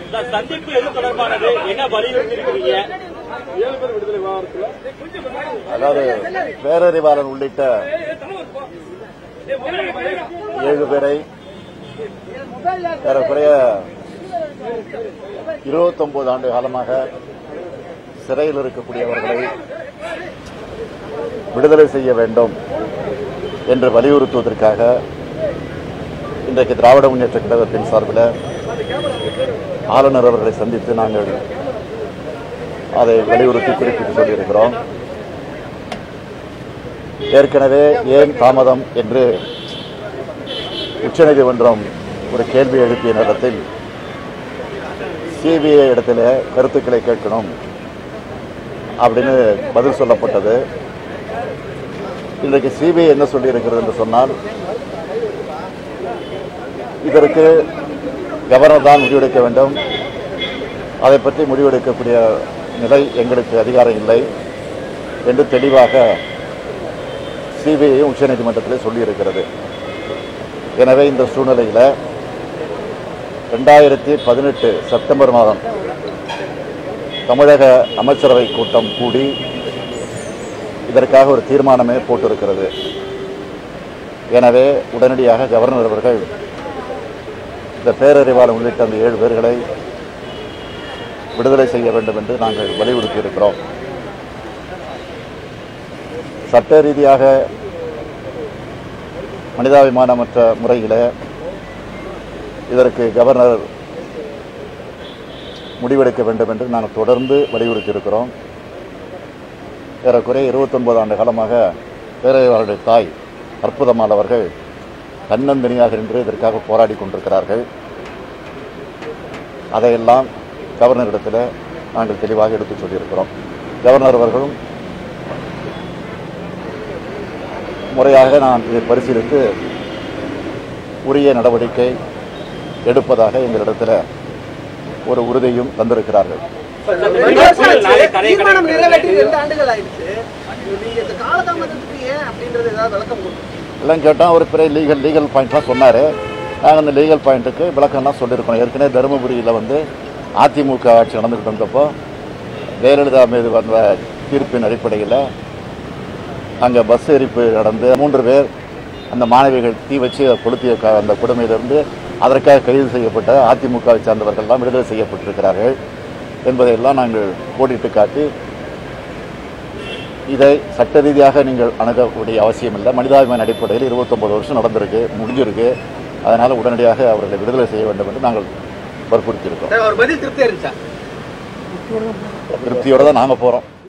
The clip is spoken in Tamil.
சார், சந்திப்பு எது தொடர்பானது என்ன வலியுறுத்தி இருக்கிறீங்க ஏழு பேர் விடுதலை விவகாரத்தில் அதாவது பேரறிவாளன் உள்ளிட்ட ஏழு பேரை ஏறக்குறைய இருபத்தொன்பது ஆண்டு காலமாக சிறையில் இருக்கக்கூடியவர்களை விடுதலை செய்ய வேண்டும் என்று வலியுறுத்துவதற்காக இன்றைக்கு திராவிட முன்னேற்ற கழகத்தின் சார்பில் ஆளுநர் அவர்களை சந்தித்து நாங்கள் அதை வலியுறுத்தி குறிப்பிட்டு சொல்லியிருக்கிறோம் ஏற்கனவே ஏன் தாமதம் என்று உச்சநீதிமன்றம் ஒரு கேள்வி எழுப்பிய நேரத்தில் சிபிஐ இடத்துல கருத்துக்களை கேட்கணும் அப்படின்னு பதில் சொல்லப்பட்டது இன்றைக்கு சிபிஐ என்ன சொல்லியிருக்கிறது என்று சொன்னால் இதற்கு கவர்னர் தான் முடிவெடுக்க வேண்டும் அதை பற்றி முடிவெடுக்கக்கூடிய நிலை எங்களுக்கு அதிகாரம் இல்லை என்று தெளிவாக சிபிஐ உச்சநீதிமன்றத்தில் சொல்லியிருக்கிறது எனவே இந்த சூழ்நிலையில் ரெண்டாயிரத்தி பதினெட்டு செப்டம்பர் மாதம் தமிழக அமைச்சரவை கூட்டம் கூடி இதற்காக ஒரு தீர்மானமே போட்டிருக்கிறது எனவே உடனடியாக கவர்னர் அவர்கள் இந்த பேரறிவாளன் உள்ளிட்ட அந்த ஏழு பேர்களை விடுதலை செய்ய வேண்டும் என்று நாங்கள் வலியுறுத்தி இருக்கிறோம் சட்ட ரீதியாக மனிதாபிமானமற்ற முறையில் இதற்கு கவர்னர் முடிவெடுக்க வேண்டும் என்று நாங்கள் தொடர்ந்து வலியுறுத்தி இருக்கிறோம் ஏறக்குறைய இருபத்தொன்பது ஆண்டு காலமாக பேரறிவாளருடைய தாய் அற்புதமால் அவர்கள் தன்னந்தனியாக நின்று இதற்காக போராடி கொண்டிருக்கிறார்கள் அதையெல்லாம் கவர்னரிடத்தில் நாங்கள் தெளிவாக எடுத்துச் சொல்லியிருக்கிறோம் கவர்னர் அவர்களும் முறையாக நான் இதை பரிசீலித்து உரிய நடவடிக்கை எடுப்பதாக எங்களிடத்தில் ஒரு உறுதியும் தந்திருக்கிறார்கள் நாளை கரை தீர்மானம் கடக்கிறது. நிறைவேற்றி ரெண்டு ஆண்டுகள் ஆயிடுச்சு நீங்க இந்த காலதாமதத்துக்கு ஏன் அப்படின்றது ஏதாவது விளக்கம் கொடுங்க எல்லாம் கேட்டால் ஒரு பெரிய லீகல் லீகல் பாயிண்ட்லாம் சொன்னார் நாங்கள் அந்த லீகல் பாயிண்ட்டுக்கு விளக்கம்லாம் சொல்லியிருக்கோம் ஏற்கனவே தருமபுரியில் வந்து அதிமுக ஆட்சி நடந்துகிட்டு இருந்தப்போ ஜெயலலிதா மீது வந்த தீர்ப்பின் அடிப்படையில் அங்கே பஸ் எரிப்பு நடந்து மூன்று பேர் அந்த மாணவிகள் தீ வச்சு கொளுத்திய க- அந்த கொடுமையிலிருந்து அதற்காக கைது செய்யப்பட்ட அதிமுகவை சார்ந்தவர்கள்லாம் விடுதலை செய்யப்பட்டிருக்கிறார்கள் என்பதையெல்லாம் நாங்கள் கோடிட்டு காட்டி இதை சட்ட ரீதியாக நீங்கள் அணுகக்கூடிய அவசியம் இல்லை மனிதாபிமான அடிப்படையில் 29 வருஷம் நடந்திருக்கு முடிஞ்சிருக்கு அதனால் உடனடியாக அவர்களை விடுதலை செய்ய வேண்டும் என்று நாங்கள் வற்புறுத்தியிருக்கிறோம் அவர் பதில் திருப்தியா இருந்துச்சா திருப்தியோடு தான் நாங்கள் போகிறோம்